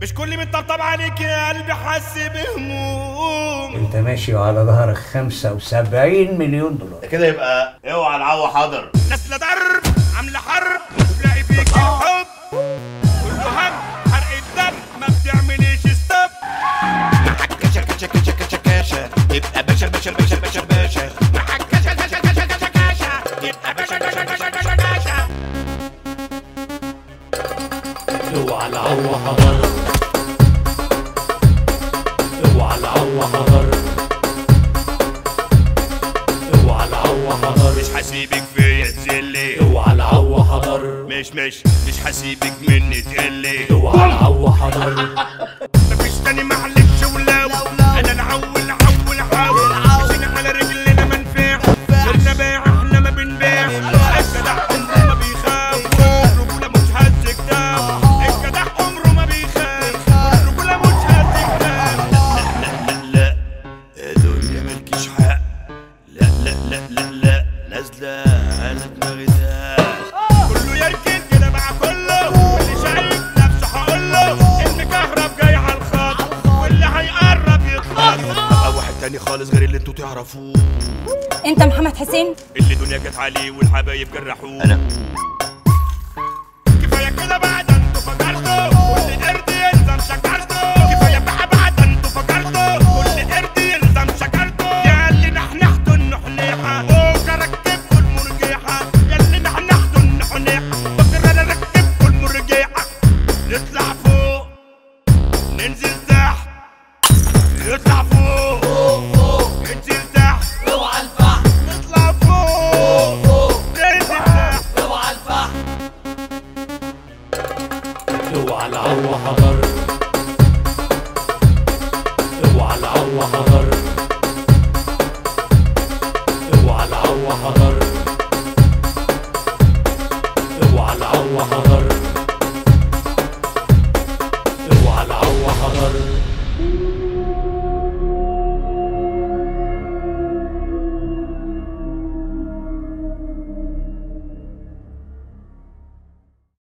مش كل من طبطب عليك يا قلبي حس بهموم انت ماشي وعلى ظهرك 75 مليون دولار كده يبقى اوعى العو حاضر نسل ضرب عامله حرب تلاقي فيك الحب كله هم حرق الدم ما بتعمليش ستوب كشا كشا كشا كشا كشا يبقى باشا باشا باشا باشا باشا معاك كشا كشا كشا كشا كشا يبقى باشا باشا باشا باشا باشا اوعى العو حضر اوعى العو حضر اوعى العو حضر مش هسيبك فيا تزلي اوعى العو حضر مش مش مش هسيبك مني تقلي اوعى العو حضر مفيش تاني معلش ولو انا العول عول عول مشينا على رجلنا منفع صرنا بايع احنا ما بنبيع الجدع عمره ما بيخاف الرجوله مش هز كتاب الجدع عمره ما بيخاف الرجوله مش هز كتاب لا لا يا دنيا مالكيش حق لا لا لا لا لا نازلة على دماغي ده كله يركن كده مع كله واللي شايف نفسه هقوله المكهرب جاي على الخط واللي هيقرب يطلع ابقى واحد تاني خالص غير اللي انتوا تعرفوه انت محمد حسين اللي دنيا جت عليه والحبايب جرحوه انا كفايه كده بعد انتوا فجرتوا كل قرد يلزم شجرته كفايه بقى بعد انتوا فجرتوا كل قرد يلزم شجرته يا اللي نحنحتوا النحنيحه فوق ركبكوا المرجيحه يا اللي نحنحتوا النحنيحه فاكر انا ركبكوا المرجيحه نطلع فوق ننزل تحت نطلع فوق ننزل تحت اوعى الفحم نطلع فوق ننزل تحت اوعى الفحم اوعى العو حضر اوعى العو حضر اوعى العو حضر اوعى العو حضر